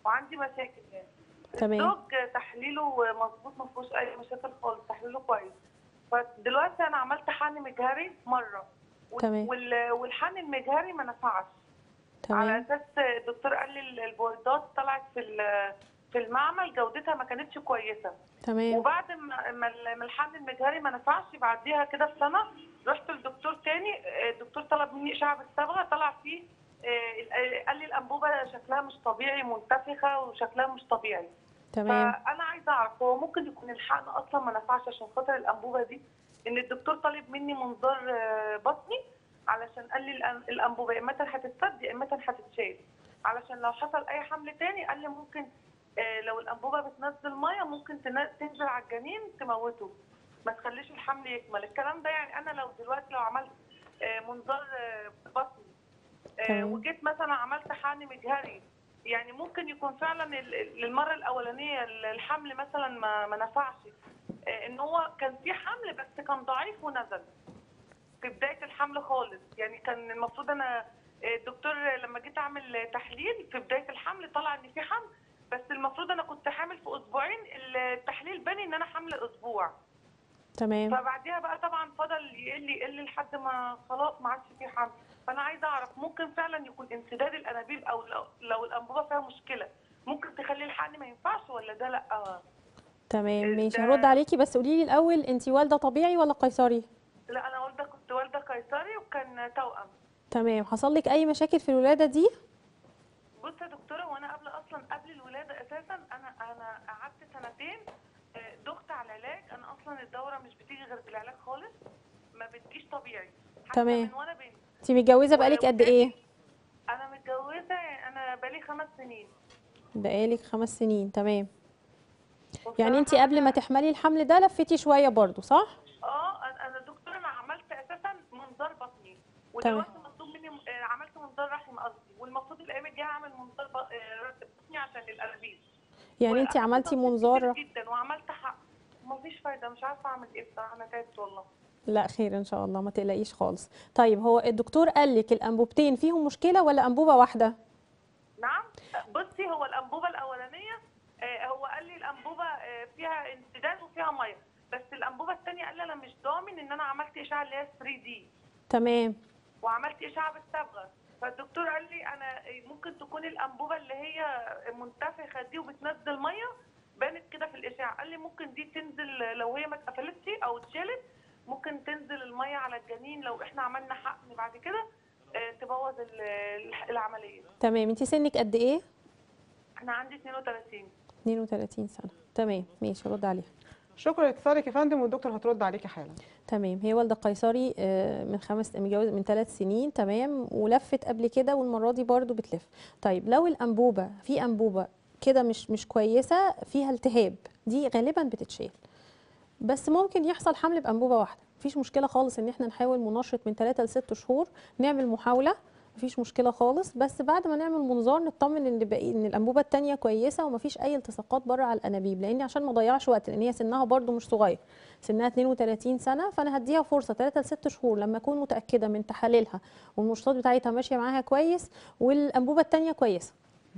وعندي مشاكل يعني تمام الزوج تحليله مظبوط ما فيهوش اي مشاكل خالص تحليله كويس فدلوقتي انا عملت حقن مجهري مره وال- تمام. وال- والحقن المجهري ما نفعش على تمام اساس الدكتور قال لي البويضات طلعت في ال- في المعمل جودتها ما كانتش كويسه تمام وبعد ما ما ال- ما الحمل المجهري ما نفعش بعديها كده بسنه رحت لدكتور تاني آه، الدكتور طلب مني اشعه بالصبغه طلع فيه آه، ال- قال لي الانبوبه شكلها مش طبيعي منتفخه وشكلها مش طبيعي تمام فانا عايزه اعرف هو ممكن يكون الحقن اصلا ما نفعش عشان خاطر الانبوبه دي ان الدكتور طالب مني منظار آه، بطني علشان قال لي الأن- الانبوبه يا اما هتتسد يا اما هتتشال علشان لو حصل اي حمل تاني قال لي ممكن آه، لو الانبوبه بتنزل ميه ممكن تن- تنزل على الجنين تموته ما تخليش الحمل يكمل الكلام ده يعني انا لو دلوقتي لو عملت آه، منظار آه، بطني آه، تمام. وجيت مثلا عملت حقن مجهري يعني ممكن يكون فعلا ال- ال- للمره الاولانيه ال- الحمل مثلا ما ما نفعش آه، ان هو كان في حمل بس كان ضعيف ونزل في بدايه الحمل خالص يعني كان المفروض انا آه، الدكتور لما جيت اعمل تحليل في بدايه الحمل طلع ان في حمل بس المفروض انا كنت حامل في اسبوعين التحليل باني ان انا حامل اسبوع تمام فبعديها بقى طبعا فضل يقل يقل لحد ما خلاص ما عادش في حمل فانا عايزه اعرف ممكن فعلا يكون انسداد الانابيب او لو, لو الانبوبه فيها مشكله ممكن تخلي الحقن ما ينفعش ولا ده لا تمام ماشي ده- هرد عليكي بس قولي لي الاول انت والده طبيعي ولا قيصري لا انا والده كنت والده قيصري وكان توأم تمام حصل لك اي مشاكل في الولاده دي بص يا دكتوره وانا قبل اصلا قبل الولاده اساسا انا انا قعدت سنتين آه، دخت على علاج انا اصلا الدوره مش بتيجي غير بالعلاج خالص ما بتجيش طبيعي حتى تمام. من وانا بنت انت متجوزه بقالك قد ايه انا متجوزه انا بقالي خمس سنين بقالك خمس سنين تمام وبصراحة يعني انت قبل ما أنا- تحملي الحمل ده لفيتي شويه برضو صح اه أنا- انا دكتور انا عملت اساسا منظار بطني تمام. ودلوقتي مطلوب مني آه، عملت منظار رحم قصدي والمفروض الايام الجايه اعمل منظار ب- آه، بطني عشان الانابيب يعني انت وأخدت عملتي تنظيف منظار كتير جدا وعملت حق مفيش فايده مش عارفه اعمل ايه بصراحه انا تعبت والله لا خير ان شاء الله ما تقلقيش خالص طيب هو الدكتور قال لك الانبوبتين فيهم مشكله ولا انبوبه واحده نعم بصي هو الانبوبه الاولانيه آه، هو قال لي الانبوبه آه، فيها انسداد وفيها ميه بس الانبوبه الثانيه قال لي انا مش ضامن ان انا عملت اشعه اللي هي 3 دي تمام وعملت اشعه بالصبغه فالدكتور قال لي انا ممكن تكون الانبوبه اللي هي منتفخه دي وبتنزل ميه بانت كده في الاشعه قال لي ممكن دي تنزل لو هي ما اتقفلتش او اتشالت ممكن تنزل الميه على الجنين لو احنا عملنا حقن بعد كده آه، تبوظ ال- ال- العمليه تمام انت سنك قد ايه انا عندي 32 32 سنه تمام ماشي رد عليها شكرا لاتصالك يا فندم والدكتور هترد عليكي حالا تمام هي والده قيصري آه، من خمس متجوز من ثلاث سنين تمام ولفت قبل كده والمره دي برضو بتلف طيب لو الانبوبه في انبوبه كده مش مش كويسه فيها التهاب دي غالبا بتتشال بس ممكن يحصل حمل بانبوبه واحده مفيش مشكله خالص ان احنا نحاول منشط من 3 ل 6 شهور نعمل محاوله مفيش مشكله خالص بس بعد ما نعمل منظار نطمن ان باقي ان الانبوبه الثانيه كويسه ومفيش اي التصاقات بره على الانابيب لان عشان ما اضيعش وقت لان هي سنها برده مش صغير سنها 32 سنه فانا هديها فرصه 3 ل 6 شهور لما اكون متاكده من تحاليلها والمنشطات بتاعتها ماشيه معاها كويس والانبوبه الثانيه كويسه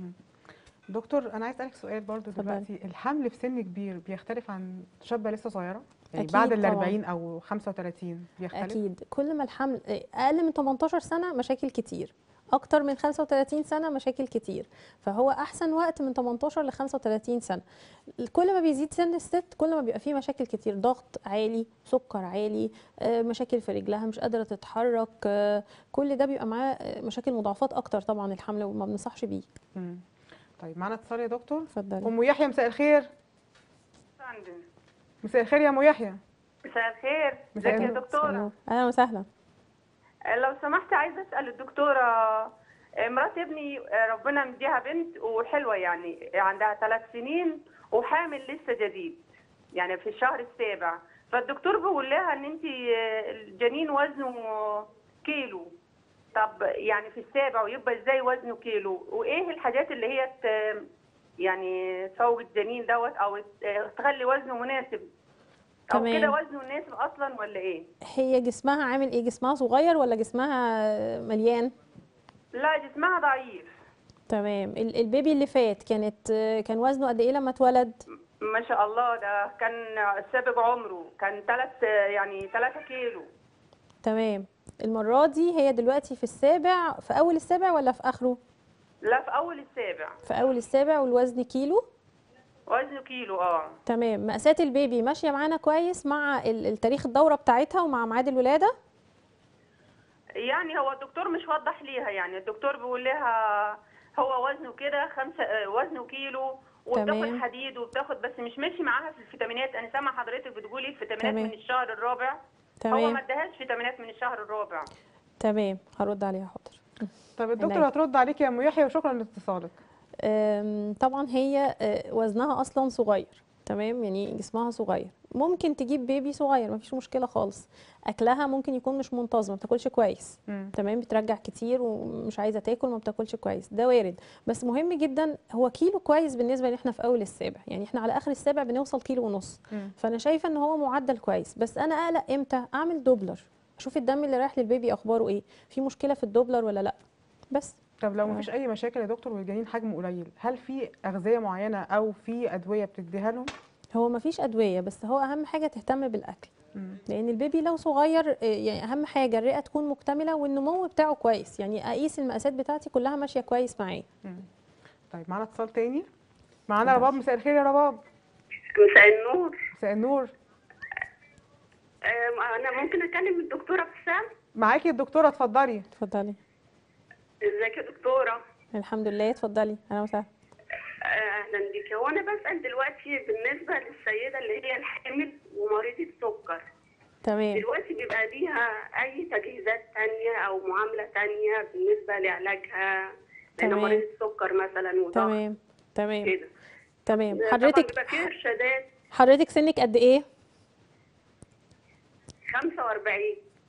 دكتور انا عايز اسالك سؤال برضو اتفضلي. دلوقتي الحمل في سن كبير بيختلف عن شابه لسه صغيره يعني أكيد بعد ال طبعاً. 40 او 35 بيختلف اكيد كل ما الحمل اقل من 18 سنه مشاكل كتير اكتر من 35 سنه مشاكل كتير فهو احسن وقت من 18 ل 35 سنه كل ما بيزيد سن الست كل ما بيبقى فيه مشاكل كتير ضغط عالي سكر عالي آه، مشاكل في رجلها مش قادره تتحرك آه، كل ده بيبقى معاه آه، مشاكل مضاعفات اكتر طبعا الحمل وما بنصحش بيه مم. طيب معانا اتصال يا دكتور اتفضلي ام يحيى مساء الخير عندنا مساء الخير يا ام يحيى مساء الخير مساء ازيك يا النور. دكتورة اهلا وسهلا لو سمحت عايزة أسأل الدكتورة آه، مرات ابني آه، ربنا مديها بنت وحلوة يعني عندها ثلاث سنين وحامل لسه جديد يعني في الشهر السابع فالدكتور بيقول لها ان انت آه، الجنين وزنه كيلو طب يعني في السابع ويبقى ازاي وزنه كيلو وايه الحاجات اللي هي ت- يعني تفوق الجنين دوت او آه، تخلي وزنه مناسب او تمام. كده وزنه مناسب اصلا ولا ايه هي جسمها عامل ايه جسمها صغير ولا جسمها مليان لا جسمها ضعيف تمام ال- البيبي اللي فات كانت آه، كان وزنه قد ايه لما اتولد ما شاء الله ده كان سابق عمره كان ثلاث يعني 3 كيلو تمام المرة دي هي دلوقتي في السابع في أول السابع ولا في آخره؟ لا في اول السابع في أول السابع والوزن كيلو وزنه كيلو اه تمام مقاسات البيبي ماشية معانا كويس مع ال- التاريخ الدورة بتاعتها ومع ميعاد الولادة؟ يعني هو الدكتور مش وضح ليها يعني الدكتور بيقول لها هو وزنه كده خمسة آه، وزنه كيلو وبتاخد تمام. حديد وبتاخد بس مش ماشي معاها في الفيتامينات انا سامعه حضرتك بتقولي الفيتامينات تمام. من الشهر الرابع هو تمام ما اداهاش فيتامينات من الشهر الرابع تمام هرد عليها حاضر طب الدكتور عينيا. هترد عليك يا ام يحيى وشكرا لاتصالك أم، طبعا هي أه، وزنها اصلا صغير تمام يعني جسمها صغير ممكن تجيب بيبي صغير مفيش مشكله خالص اكلها ممكن يكون مش منتظم ما بتاكلش كويس مم. تمام بترجع كتير ومش عايزه تاكل ما بتاكلش كويس ده وارد بس مهم جدا هو كيلو كويس بالنسبه ان احنا في اول السابع يعني احنا على اخر السابع بنوصل كيلو ونص مم. فانا شايفه ان هو معدل كويس بس انا اقلق امتى اعمل دوبلر اشوف الدم اللي رايح للبيبي اخباره ايه في مشكله في الدوبلر ولا لا بس طب لو مفيش اي مشاكل يا دكتور والجنين حجمه قليل هل في اغذيه معينه او في ادويه بتديها لهم هو مفيش ادويه بس هو اهم حاجه تهتم بالاكل مم. لان البيبي لو صغير آه، يعني اهم حاجه الرئه تكون مكتمله والنمو بتاعه كويس يعني اقيس المقاسات بتاعتي كلها ماشيه كويس معاه مم. طيب معانا اتصال تاني معانا رباب مساء الخير يا رباب مساء النور مساء النور آه، انا ممكن اكلم الدكتوره ابتسام معاكي الدكتوره اتفضلي اتفضلي ازيك يا دكتوره الحمد لله اتفضلي انا وسهلا آه، اهلا بك هو انا بسال دلوقتي بالنسبه للسيده اللي هي الحامل ومريضه سكر تمام دلوقتي بيبقى ليها اي تجهيزات تانية او معامله تانية بالنسبه لعلاجها لان تمام. مريضه سكر مثلا وضغط تمام تمام كده تمام طبعا حضرتك بيبقى فيه ارشادات حضرتك سنك قد ايه 45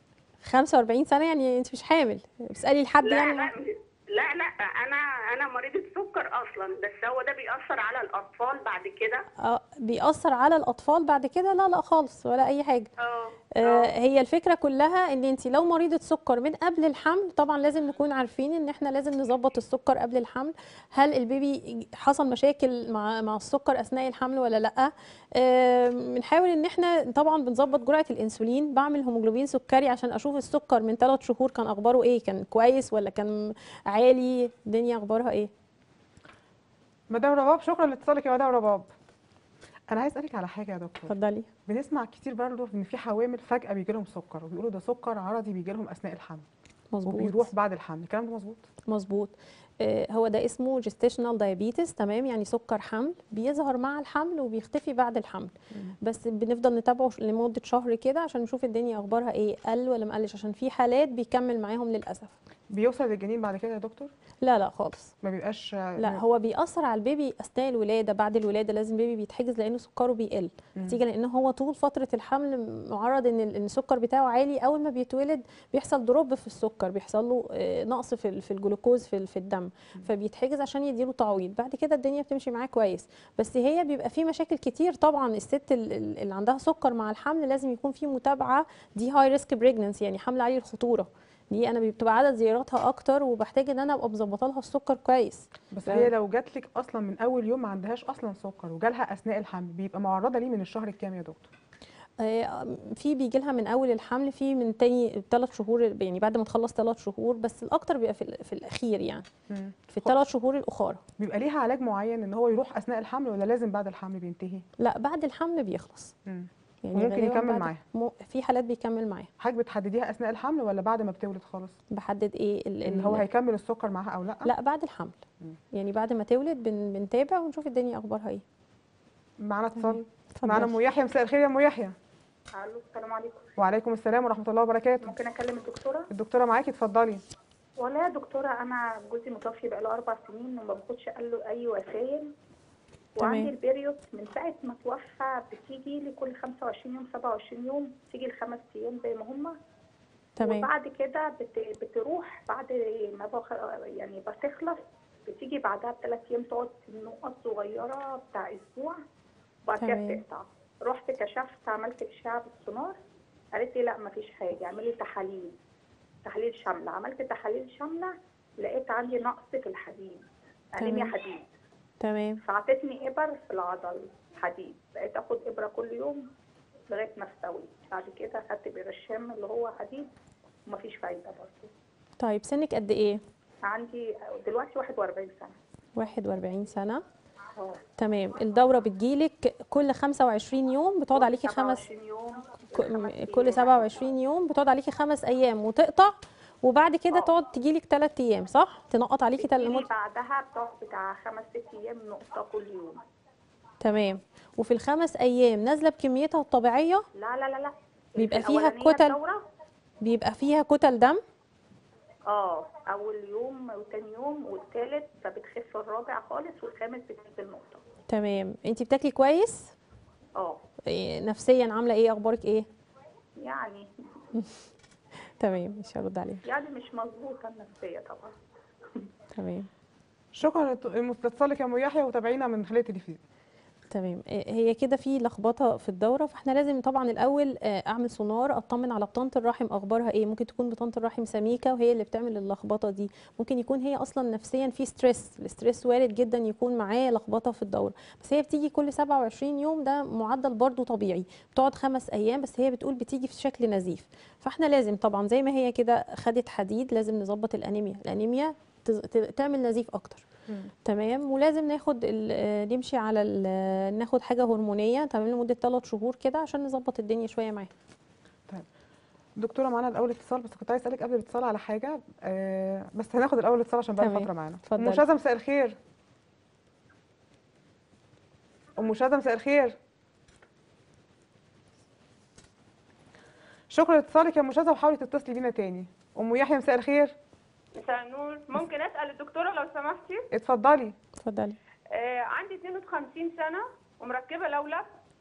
45 سنه يعني انت مش حامل بتسالي لحد لا يعني لا لا لا انا انا مريضه سكر اصلا بس هو ده بيأثر على الاطفال بعد كده اه بيأثر على الأطفال بعد كده لا لا خالص ولا أي حاجة اه آه هي الفكرة كلها إن أنت لو مريضة سكر من قبل الحمل طبعا لازم نكون عارفين إن إحنا لازم نظبط السكر قبل الحمل هل البيبي حصل مشاكل مع مع السكر أثناء الحمل ولا لأ آه بنحاول إن إحنا طبعا بنظبط جرعة الأنسولين بعمل هيموجلوبين سكري عشان أشوف السكر من ثلاث شهور كان أخباره إيه كان كويس ولا كان عالي الدنيا أخبارها إيه مدام رباب شكرا لاتصالك يا مدام رباب انا عايز اسالك على حاجه يا دكتور اتفضلي بنسمع كتير برضه ان في حوامل فجاه بيجي لهم سكر وبيقولوا ده سكر عرضي بيجي لهم اثناء الحمل مظبوط وبيروح بعد الحمل الكلام ده مظبوط مظبوط آه، هو ده اسمه جستيشنال دايابيتس تمام يعني سكر حمل بيظهر مع الحمل وبيختفي بعد الحمل بس بنفضل نتابعه ش- لمده شهر كده عشان نشوف الدنيا اخبارها ايه قل ولا ما قلش عشان في حالات بيكمل معاهم للاسف بيوصل للجنين بعد كده يا دكتور لا لا خالص ما بيبقاش لا هو بيأثر على البيبي اثناء الولاده بعد الولاده لازم البيبي بيتحجز لانه سكره بيقل نتيجه لان هو طول فتره الحمل معرض ان ال- إن السكر بتاعه عالي اول ما بيتولد بيحصل دروب في السكر بيحصل له آه، نقص في ال- في الجلوكوز في ال- في الدم فبيتحجز عشان يديله تعويض بعد كده الدنيا بتمشي معاه كويس بس هي بيبقى في مشاكل كتير طبعا الست ال- ال- اللي عندها سكر مع الحمل لازم يكون في متابعه دي هاي ريسك بريجننسي يعني حمل عالي الخطوره دي انا بتبقى عدد زياراتها اكتر وبحتاج ان انا ابقى مظبطه لها السكر كويس بس ف- هي لو جات لك اصلا من اول يوم ما عندهاش اصلا سكر وجالها اثناء الحمل بيبقى معرضه ليه من الشهر الكام يا دكتور آه، في بيجي لها من اول الحمل في من تاني ثلاث شهور يعني بعد ما تخلص ثلاث شهور بس الاكتر بيبقى في, ال- في الاخير يعني مم. في الثلاث شهور الاخرى بيبقى ليها علاج معين ان هو يروح اثناء الحمل ولا لازم بعد الحمل بينتهي لا بعد الحمل بيخلص مم. يعني وممكن غالباً يكمل بعد- معاها. مو- في حالات بيكمل معاها حضرتك بتحدديها اثناء الحمل ولا بعد ما بتولد خالص بحدد ايه ال- اللي ال- هو هيكمل السكر معاها او لا لا بعد الحمل يعني بعد ما تولد بن بنتابع ونشوف الدنيا اخبارها ايه معانا اتصال اتفضل. معانا ام يحيى مساء الخير يا ام يحيى الو السلام عليكم وعليكم السلام ورحمه الله وبركاته ممكن اكلم الدكتوره الدكتوره معاكي اتفضلي والله يا دكتوره انا جوزي متوفي بقاله اربع سنين وما باخدش قال له اي وسائل وعندي تمام. البيريود من ساعه ما توفى بتيجي لي كل 25 يوم 27 يوم تيجي الخمس ايام زي ما هما تمام وبعد كده بت... بتروح بعد ما بخ... يعني بتخلص بتيجي بعدها بثلاث ايام تقعد نقط صغيره بتاع اسبوع وبعد كده تمام. بتقطع رحت كشفت عملت اشعه بالسونار قالت لي لا مفيش حاجه اعملي تحاليل تحاليل شامله عملت تحاليل شامله لقيت عندي نقص في الحديد انيميا تمام. حديد تمام فعطتني ابر في العضل حديد بقيت اخد ابره كل يوم لغايه ما استوي بعد كده خدت برشام اللي هو حديد ومفيش فايده برضه طيب سنك قد ايه عندي دلوقتي 41 سنه 41 سنة اه تمام الدورة بتجيلك كل 25 يوم بتقعد عليكي خمس 27 يوم ك- كل 27 يوم بتقعد عليكي خمس ايام وتقطع وبعد كده تقعد تجيلك 3 ايام صح تنقط عليكي تل... بتجيلي مد... بعدها بتقعد بتاع خمس ست ايام نقطه كل يوم تمام وفي الخمس ايام نازله بكميتها الطبيعيه لا لا لا لا بيبقى فيها الأولانية كتل الدورة بيبقى فيها كتل دم اه اول يوم وتاني يوم والتالت فبتخف الرابع خالص والخامس بتنزل نقطه تمام انت بتاكلي كويس اه إيه، نفسيا عامله ايه اخبارك ايه يعني تمام مش هرد عليك يعني مش مظبوطه النفسيه طبعا تمام شكرا لاتصالك يا ام يحيى وتابعينا من خلال التلفزيون تمام إيه، هي كده في لخبطه في الدوره فاحنا لازم طبعا الاول آه، اعمل سونار اطمن على بطانه الرحم اخبارها ايه ممكن تكون بطانه الرحم سميكه وهي اللي بتعمل اللخبطه دي ممكن يكون هي اصلا نفسيا في ستريس الستريس وارد جدا يكون معاه لخبطه في الدوره بس هي بتيجي كل 27 يوم ده معدل برضو طبيعي بتقعد خمس ايام بس هي بتقول بتيجي في شكل نزيف فاحنا لازم طبعا زي ما هي كده خدت حديد لازم نظبط الانيميا الانيميا تز- ت- تعمل نزيف اكتر تمام ولازم ناخد ال- آه، نمشي على ال- ناخد حاجه هرمونيه تمام لمده 3 شهور كده عشان نظبط الدنيا شويه معاها دكتوره معانا الاول اتصال بس كنت عايز اسالك قبل الاتصال على حاجه آه بس هناخد الاول الاتصال عشان بقى تمام. فتره معانا اتفضلي. ام شاذة مساء الخير ام شاذة مساء الخير شكرا لاتصالك يا ام شاذة وحاولي تتصلي بينا تاني ام يحيى مساء الخير مساء النور ممكن اسال الدكتوره لو سمحتي اتفضلي اتفضلي آه عندي 52 سنه ومركبه لولب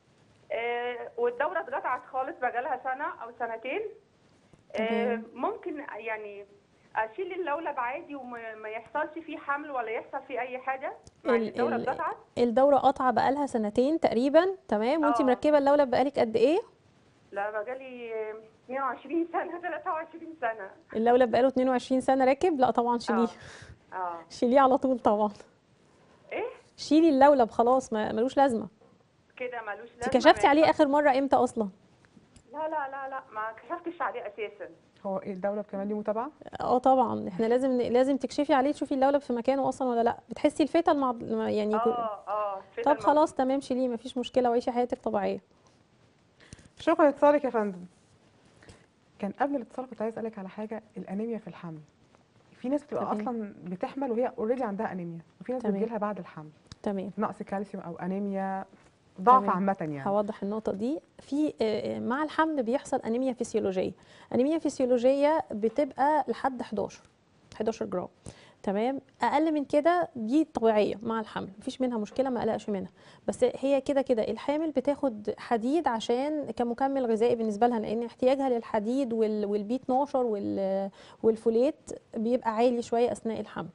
آه والدوره اتقطعت خالص بقالها سنه او سنتين آه تمام. ممكن يعني اشيل اللولب عادي وما ما يحصلش فيه حمل ولا يحصل فيه اي حاجه مع إن ال- الدوره ال- اتقطعت الدوره قاطعه بقالها سنتين تقريبا تمام وانت آه. مركبه اللولب بقالك قد ايه لا بقالي آه، 22 سنه 23 سنه اللولب بقاله 22 سنه راكب لا طبعا شيليه اه شيليه على طول طبعا ايه شيلي اللولب خلاص ما ملوش لازمه كده ملوش انت لازمه كشفتي ما عليه يحصل- اخر مره امتى اصلا لا لا لا لا ما كشفتش عليه اساسا هو ايه الدوله كمان ليه متابعه اه طبعا احنا لازم لازم تكشفي عليه تشوفي اللولب في مكانه اصلا ولا لا بتحسي الفتل مع يعني كل- اه اه فتل طب موجود. خلاص تمام شيليه مفيش مشكله وعيشي حياتك طبيعيه شكرا لاتصالك يا فندم كان قبل الاتصال كنت عايز اسالك على حاجه الانيميا في الحمل في ناس بتبقى تمام. اصلا بتحمل وهي اوريدي عندها انيميا وفي ناس تمام. بتجيلها بعد الحمل تمام نقص كالسيوم او انيميا ضعف تمام. عامه يعني هوضح النقطة دي في آه، مع الحمل بيحصل أنيميا فسيولوجية أنيميا فسيولوجية بتبقى لحد 11 11 جرام تمام اقل من كده دي طبيعيه مع الحمل مفيش منها مشكله ما اقلقش منها بس هي كده كده الحامل بتاخد حديد عشان كمكمل غذائي بالنسبه لها لان احتياجها للحديد وال- والبي 12 وال- والفوليت بيبقى عالي شويه اثناء الحمل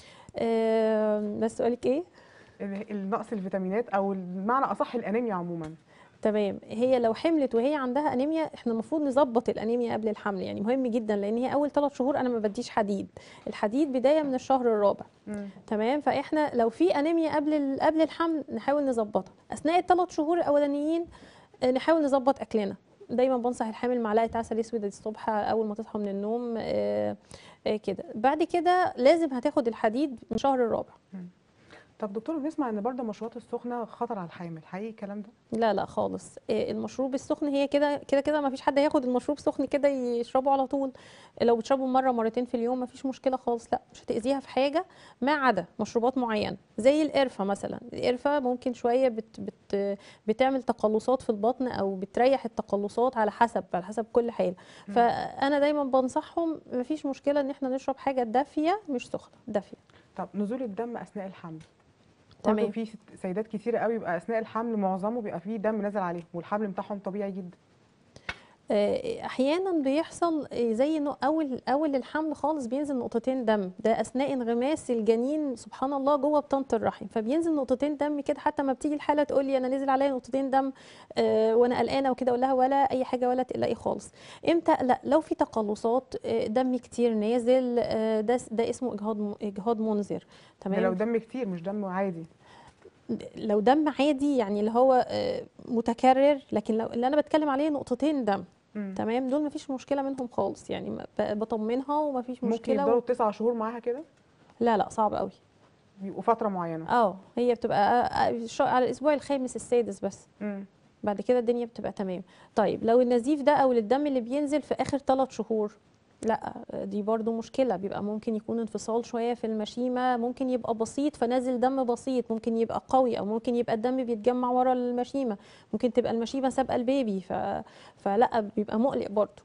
آه، بس سؤالك ايه ال- النقص الفيتامينات او المعنى اصح الانيميا عموما تمام هي لو حملت وهي عندها انيميا احنا المفروض نظبط الانيميا قبل الحمل يعني مهم جدا لان هي اول ثلاث شهور انا ما بديش حديد الحديد بدايه من الشهر الرابع تمام فاحنا لو في انيميا قبل ال- قبل الحمل نحاول نظبطها اثناء الثلاث شهور الاولانيين آه، نحاول نظبط اكلنا دايما بنصح الحامل معلقه عسل اسود الصبح اول ما تصحى من النوم آه، آه، كده بعد كده لازم هتاخد الحديد من الشهر الرابع طب دكتور بنسمع ان برضه المشروبات السخنه خطر على الحامل حقيقي الكلام ده لا لا خالص إيه، المشروب السخن هي كده كده كده ما فيش حد هياخد المشروب سخن كده يشربه على طول لو بتشربه مره مرتين في اليوم ما فيش مشكله خالص لا مش هتاذيها في حاجه ما عدا مشروبات معينه زي القرفه مثلا القرفه ممكن شويه بت بت بتعمل تقلصات في البطن او بتريح التقلصات على حسب على حسب كل حاله مم. فانا دايما بنصحهم ما فيش مشكله ان احنا نشرب حاجه دافيه مش سخنه دافيه طب نزول الدم اثناء الحمل تمام. برضه في ست- سيدات كتيره قوي بيبقى اثناء الحمل معظمه بيبقى فيه دم نازل عليه والحمل بتاعهم طبيعي جدا آه، احيانا بيحصل آه، زي انه اول اول الحمل خالص بينزل نقطتين دم ده اثناء انغماس الجنين سبحان الله جوه بطانه الرحم فبينزل نقطتين دم كده حتى ما بتيجي الحاله تقول لي انا نزل عليا نقطتين دم آه، وانا قلقانه وكده اقول لها ولا اي حاجه ولا تقلقي خالص امتى لا لو في تقلصات آه، دم كتير نازل آه، ده ده اسمه اجهاض م- اجهاض منذر ده تمام لو دم كتير مش دم عادي لو دم عادي يعني اللي هو آه، متكرر لكن لو اللي انا بتكلم عليه نقطتين دم مم. تمام دول مفيش مشكله منهم خالص يعني ما- ب- بطمنها ومفيش ممكن مشكله يفضلوا و... تسع شهور معاها كده لا لا صعب قوي بيبقوا فتره معينه اه هي بتبقى آه، آه، شو- على الاسبوع الخامس السادس بس مم. بعد كده الدنيا بتبقى تمام طيب لو النزيف ده او الدم اللي بينزل في اخر ثلاث شهور لا دي برضو مشكلة بيبقى ممكن يكون انفصال شوية في المشيمة ممكن يبقى بسيط فنازل دم بسيط ممكن يبقى قوي أو ممكن يبقى الدم بيتجمع ورا المشيمة ممكن تبقى المشيمة سابقة البيبي ف... فلا بيبقى مقلق برضو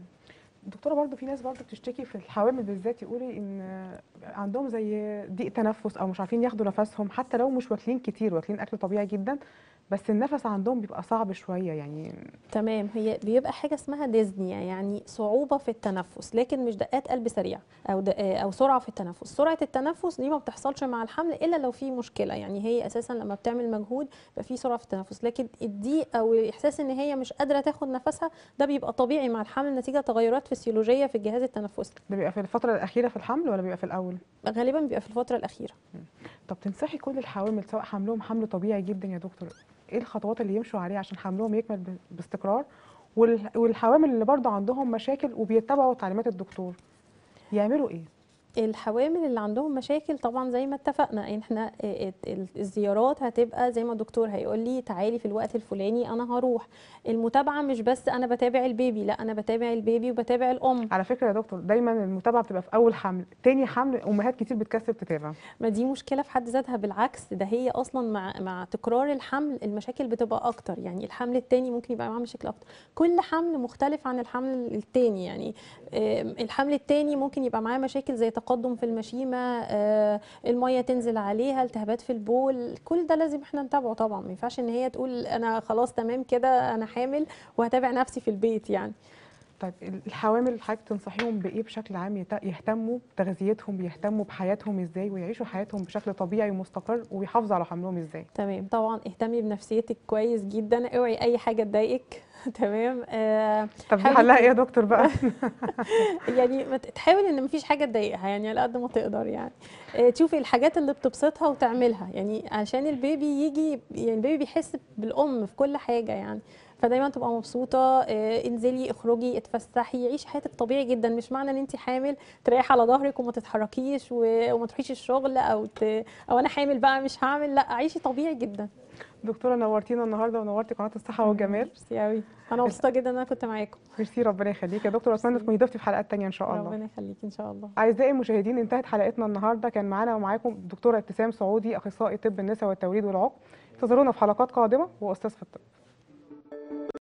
دكتوره برضو في ناس برضو بتشتكي في الحوامل بالذات يقولي ان عندهم زي ضيق تنفس او مش عارفين ياخدوا نفسهم حتى لو مش واكلين كتير واكلين اكل طبيعي جدا بس النفس عندهم بيبقى صعب شويه يعني تمام هي بيبقى حاجه اسمها ديزنيا يعني صعوبه في التنفس لكن مش دقات قلب سريعه او د- او سرعه في التنفس سرعه التنفس دي ما بتحصلش مع الحمل الا لو في مشكله يعني هي اساسا لما بتعمل مجهود بيبقى في سرعه في التنفس لكن الضيق او احساس ان هي مش قادره تاخد نفسها ده بيبقى طبيعي مع الحمل نتيجه تغيرات فسيولوجيه في الجهاز التنفسي ده بيبقى في الفتره الاخيره في الحمل ولا بيبقى في الاول غالبا بيبقى في الفتره الاخيره طب تنصحي كل الحوامل سواء حملهم حمل طبيعي جدا يا دكتور ايه الخطوات اللي يمشوا عليها عشان حملهم يكمل ب- باستقرار وال- والحوامل اللي برضو عندهم مشاكل وبيتبعوا تعليمات الدكتور يعملوا ايه الحوامل اللي عندهم مشاكل طبعا زي ما اتفقنا إن احنا ال- ال- الزيارات هتبقى زي ما الدكتور هيقول لي تعالي في الوقت الفلاني انا هروح المتابعه مش بس انا بتابع البيبي لا انا بتابع البيبي وبتابع الام على فكره يا دكتور دايما المتابعه بتبقى في اول حمل تاني حمل امهات كتير بتكسل تتابع ما دي مشكله في حد ذاتها بالعكس ده هي اصلا مع مع تكرار الحمل المشاكل بتبقى اكتر يعني الحمل التاني ممكن يبقى معاه مشاكل اكتر كل حمل مختلف عن الحمل التاني يعني آم، الحمل التاني ممكن يبقى معاه مشاكل زي تقدم في المشيمه آه، الميه تنزل عليها التهابات في البول كل ده لازم احنا نتابعه طبعا ما ينفعش ان هي تقول انا خلاص تمام كده انا حامل وهتابع نفسي في البيت يعني طيب الحوامل حضرتك تنصحيهم بايه بشكل عام يت- يهتموا بتغذيتهم بيهتموا بحياتهم ازاي ويعيشوا حياتهم بشكل طبيعي ومستقر ويحافظوا على حملهم ازاي تمام طبعا اهتمي بنفسيتك كويس جدا اوعي اي حاجه تضايقك تمام آه طب دي حاولي حلها ايه يا دكتور بقى يعني ما ت- تحاول ان مفيش حاجه تضايقها يعني على قد ما تقدر يعني آه، تشوفي الحاجات اللي بتبسطها وتعملها يعني عشان البيبي يجي يعني البيبي بيحس بالام في كل حاجه يعني فدايما تبقى مبسوطه آه، انزلي اخرجي اتفسحي عيشي حياتك طبيعي جدا مش معنى ان انت حامل تريحي على ظهرك وما تتحركيش و- وما تروحيش الشغل او ت... او انا حامل بقى مش هعمل لا عيشي طبيعي جدا دكتوره نورتينا النهارده ونورتي قناه الصحه والجمال ميرسي قوي انا مبسوطه جدا ان انا كنت معاكم ميرسي ربنا يخليك يا دكتور اتمنى تكوني ضيفتي في حلقات تانية ان شاء الله ربنا يخليكي ان شاء الله أعزائي المشاهدين انتهت حلقتنا النهارده كان معانا ومعاكم الدكتورة ابتسام سعودي أخصائي طب النساء والتوليد والعقم انتظرونا في حلقات قادمة وأستاذ في الطب